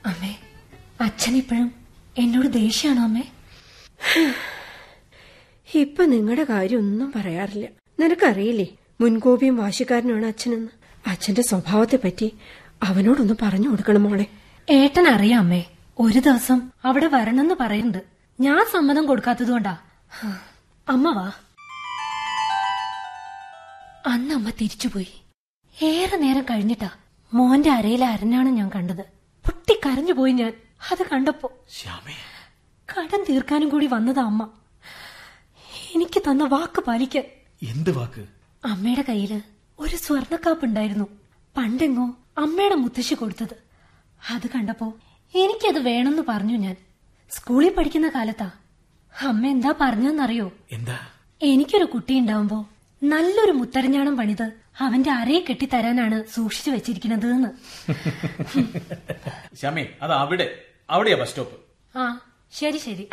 അമ്മേ അച്ഛൻ ഇപ്പോഴും എന്നോട് ദേഷ്യാണോ അമ്മേ ഇപ്പൊ നിങ്ങളുടെ കാര്യം ഒന്നും പറയാറില്ല നിനക്കറിയില്ലേ മുൻകോപിയും വാശിക്കാരനാണ് അച്ഛനെന്ന് അച്ഛന്റെ സ്വഭാവത്തെ പറ്റി അവനോടൊന്ന് പറഞ്ഞു കൊടുക്കണം മോളെ ഏട്ടൻ അറിയാം അമ്മേ ഒരു ദിവസം അവിടെ വരണമെന്ന് പറയുന്നുണ്ട് ഞാൻ സമ്മതം കൊടുക്കാത്തതുകൊണ്ടാ ഹാ. അമ്മ വാ അന്ന് അമ്മ തിരിച്ചുപോയി ഏറെ നേരം കഴിഞ്ഞിട്ടാ മോന്റെ അരയിലെ അരഞ്ഞാണ് ഞാൻ കണ്ടത് പൊട്ടി കരഞ്ഞുപോയി ഞാൻ അത് കണ്ടപ്പോ ശ്യാമേ കടം തീർക്കാനും കൂടി വന്നതാ അമ്മ എനിക്ക് തന്ന വാക്ക് പാലിക്കാൻ എന്ത് വാക്ക് അമ്മയുടെ കയ്യില് ഒരു സ്വർണക്കാപ്പ് ഉണ്ടായിരുന്നു പണ്ടെങ്ങോ അമ്മയുടെ മുത്തശ്ശി കൊടുത്തത് അത് കണ്ടപ്പോ എനിക്കത് വേണമെന്ന് പറഞ്ഞു ഞാൻ സ്കൂളിൽ പഠിക്കുന്ന കാലത്താ അമ്മ എന്താ പറഞ്ഞെന്നറിയോ എന്താ എനിക്കൊരു കുട്ടി ഉണ്ടാവുമ്പോ നല്ലൊരു മുത്തരഞ്ഞാണം പണിത് അവന്റെ അരയെ കെട്ടിത്തരാനാണ് സൂക്ഷിച്ചു വെച്ചിരിക്കുന്നത് എന്ന് ശ്യാമേ അത് അവിടെ അവിടെയാ ബസ് സ്റ്റോപ്പ് ആ ശരി ശരി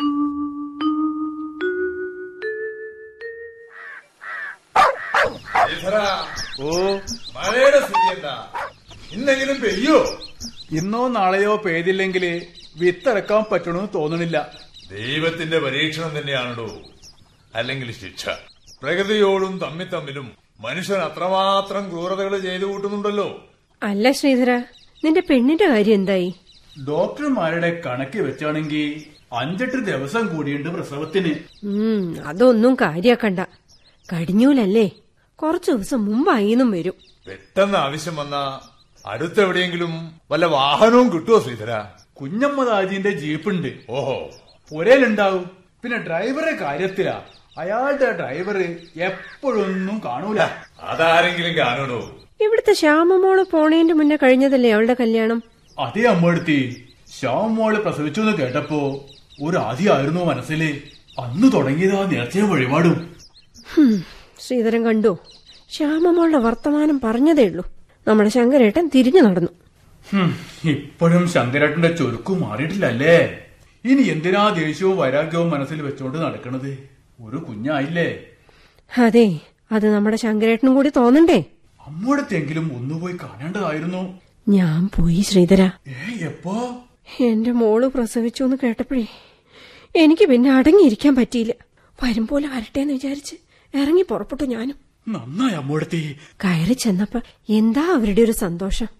ശ്രീധരാ, ഓ മഴയുടെ സ്ഥിതി എന്താ ഇന്നെങ്കിലും പെയ്യോ ഇന്നോ നാളെയോ പെയ്തില്ലെങ്കിൽ വിത്തിറക്കാൻ പറ്റണമെന്ന് തോന്നണില്ല ദൈവത്തിന്റെ പരീക്ഷണം തന്നെയാണല്ലോ അല്ലെങ്കിൽ ശിക്ഷ പ്രകൃതിയോടും തമ്മിൽ തമ്മിലും മനുഷ്യൻ അത്രമാത്രം ക്രൂരതകൾ ചെയ്തു കൂട്ടുന്നുണ്ടല്ലോ അല്ല ശ്രീധര നിന്റെ പെണ്ണിന്റെ കാര്യം എന്തായി ഡോക്ടർമാരുടെ കണക്ക് വെച്ചാണെങ്കിൽ അഞ്ചെട്ട് ദിവസം കൂടിയുണ്ട് പ്രസവത്തിന് ഉം അതൊന്നും കാര്യാക്കണ്ട കടിഞ്ഞൂലല്ലേ കുറച്ചു ദിവസം മുമ്പായിന്നും വരും പെട്ടെന്ന് ആവശ്യം വന്ന അടുത്തെവിടെയെങ്കിലും വല്ല വാഹനവും കിട്ടുമോ ശ്രീധര കുഞ്ഞമ്മ താജിന്റെ ജീപ്പുണ്ട് ഓഹോ പുരയിലുണ്ടാവും പിന്നെ ഡ്രൈവറെ കാര്യത്തിലാ അയാളുടെ ഡ്രൈവർ എപ്പോഴൊന്നും കാണൂല അതാരെങ്കിലും കാണണോ ഇവിടുത്തെ ശ്യാമമോള് പോണേന്റെ മുന്നേ കഴിഞ്ഞതല്ലേ അവളുടെ കല്യാണം അതേ അമ്മടുത്തി ശ്യാമോള് പ്രസവിച്ചു എന്ന് കേട്ടപ്പോ ഒരു ആദ്യമായിരുന്നു മനസ്സില് അന്ന് തുടങ്ങിയതാ നേർച്ചയും വഴിപാടും ഹും, ശ്രീധരൻ കണ്ടു ശ്യാമമോളുടെ വർത്തമാനം പറഞ്ഞതേ ഉള്ളൂ നമ്മുടെ ശങ്കരേട്ടൻ തിരിഞ്ഞു നടന്നു ഹും, ഇപ്പോഴും ശങ്കരേട്ടന്റെ ചുരുക്കു മാറിയിട്ടില്ലല്ലേ ഇനി എന്തിനാ ദേഷ്യവും വൈരാഗ്യവും മനസ്സിൽ വെച്ചോണ്ട് നടക്കണത് ഒരു കുഞ്ഞായില്ലേ അതെ അത് നമ്മുടെ ശങ്കരേട്ടനും കൂടി തോന്നണ്ടേ അമ്മോടത്തെങ്കിലും ഒന്നുപോയി കാണേണ്ടതായിരുന്നു ഞാൻ പോയി ശ്രീധര ഏ എപ്പോ എന്റെ മോള് പ്രസവിച്ചു എന്ന് കേട്ടപ്പോഴേ എനിക്ക് പിന്നെ അടങ്ങിയിരിക്കാൻ പറ്റിയില്ല വരും പോലെ വരട്ടെ എന്ന് വിചാരിച്ച് ഇറങ്ങി പുറപ്പെട്ടു ഞാനും നന്നായി അമ്മോടത്തി കയറി ചെന്നപ്പോ എന്താ അവരുടെ ഒരു സന്തോഷം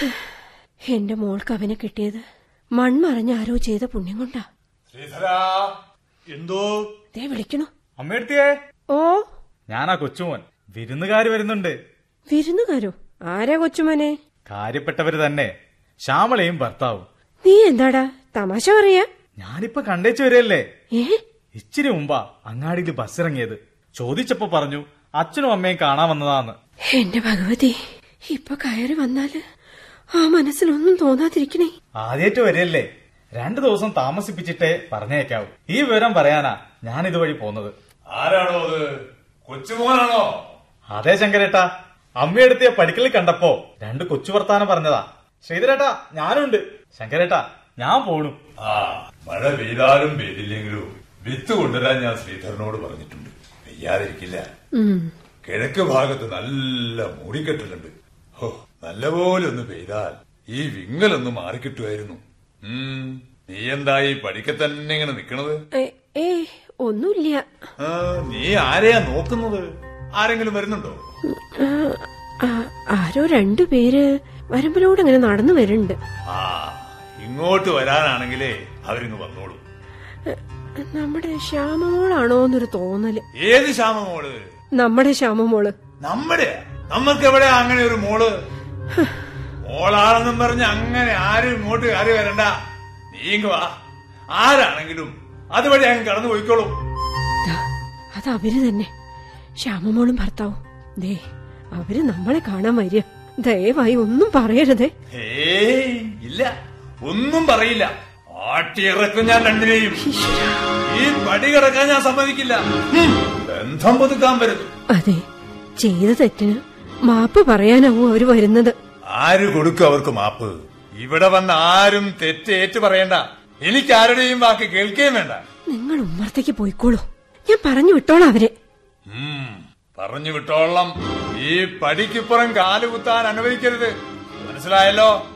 എന്റെ മോൾക്ക് അവനെ കിട്ടിയത് മൺമറഞ്ഞ ആരോ ചെയ്ത പുണ്യം കൊണ്ടാ ശ്രീധരാ എന്തോ ദേ വിളിക്കണു അമ്മയെടുത്തിയേ ഓ ഞാനാ കൊച്ചുമോൻ വിരുന്നുകാര് വരുന്നുണ്ട് വിരുന്നുകാരോ ആരാ കൊച്ചുമനെ കാര്യപ്പെട്ടവര് തന്നെ ശ്യാമളയും ഭർത്താവും നീ എന്താടാ തമാശ പറയാ ഞാനിപ്പോ കണ്ടേച്ചു വരികയല്ലേ ഏ ഇച്ചിരി മുമ്പാ അങ്ങാടിയിൽ ബസ് ഇറങ്ങിയത് ചോദിച്ചപ്പോ പറഞ്ഞു അച്ഛനും അമ്മയും കാണാൻ വന്നതാന്ന് എന്റെ ഭഗവതി ഇപ്പൊ കയറി വന്നാല് ആ മനസ്സിലൊന്നും തോന്നാതിരിക്കണേ ആദ്യമായിട്ട് വരികയല്ലേ രണ്ടു ദിവസം താമസിപ്പിച്ചിട്ടേ പറഞ്ഞേക്കാവൂ ഈ വിവരം പറയാനാ ഞാൻ ഇതുവഴി പോന്നത് ആരാണോ അത് കൊച്ചുമോനാണോ അതെ ശങ്കരേട്ടാ അമ്മയെടുത്തിയ പഠിക്കലിൽ കണ്ടപ്പോ രണ്ട് കൊച്ചു വർത്താനം പറഞ്ഞതാ ശ്രീധരേട്ടാ ഞാനുണ്ട് ശങ്കരേട്ടാ ഞാൻ പോണു ആ മഴ പെയ്താലും പെയ്തില്ലെങ്കിലും വിത്ത് കൊണ്ടുവരാൻ ഞാൻ ശ്രീധരനോട് പറഞ്ഞിട്ടുണ്ട് പെയ്യാതിരിക്കില്ല ഉം കിഴക്ക് ഭാഗത്ത് നല്ല മൂടിക്കെട്ടലുണ്ട് ഹോ നല്ലപോലെ ഒന്ന് പെയ്താൽ ഈ വിങ്ങലൊന്ന് മാറിക്കിട്ടുമായിരുന്നു ഉം നീ എന്തായി പഠിക്ക തന്നെ ഇങ്ങനെ നിക്കണത് ഏ, ഏ ഒന്നുമില്ല ആ, നീ ആരെയാ നോക്കുന്നത് ആരെങ്കിലും വരുന്നുണ്ടോ ആ, ആ, ആരോ രണ്ടുപേര് വരമ്പിലൂടെ ഇങ്ങനെ നടന്നു വരുന്നുണ്ട് ആ ഇങ്ങോട്ട് വരാനാണെങ്കിലേ അവരിങ്ങ് വന്നോളൂ നമ്മുടെ ശ്യാമമോളാണോ എന്നൊരു തോന്നല് ഏത് ശ്യാമമോള് നമ്മുടെ ശ്യാമമോള് നമ്മുടെ നമുക്ക് എവിടെ അങ്ങനെ ഒരു മോള് മോളാണെന്നും പറഞ്ഞ് അങ്ങനെ ആരും ഇങ്ങോട്ട് കയറി വരണ്ട നീങ്ങ് വാ ആരാണെങ്കിലും അതുവഴി അങ്ങ് കടന്നു പോയിക്കോളും ദാ, അത് അവര് തന്നെ ശ്യാമമോളും ഭർത്താവും ദേ അവര് നമ്മളെ കാണാൻ വരിക ദയവായി ഒന്നും പറയരുതേ ഏയ് ഇല്ല ഒന്നും പറയില്ല ആട്ടിയിറക്കും ഞാൻ രണ്ടിനെയും ഈ പടി കിടക്കാൻ ഞാൻ സമ്മതിക്കില്ല ഹും, ബന്ധം പുതുക്കാൻ വരുന്നു അതെ ചെയ്ത തെറ്റിന് മാപ്പ് പറയാനാവും അവര് വരുന്നത് ആര് കൊടുക്കും അവർക്ക് മാപ്പ് ഇവിടെ വന്ന് ആരും തെറ്റ് ഏറ്റു പറയണ്ട എനിക്ക് ആരുടെയും വാക്ക് കേൾക്കുകയും വേണ്ട നിങ്ങൾ ഉമ്മറത്തേക്ക് പോയിക്കോളൂ ഞാൻ പറഞ്ഞു വിട്ടോളാം അവരെ ഉം, പറഞ്ഞു വിട്ടോളാം ഈ പടിക്കിപ്പുറം കാലുകുത്താൻ അനുവദിക്കരുത് മനസ്സിലായല്ലോ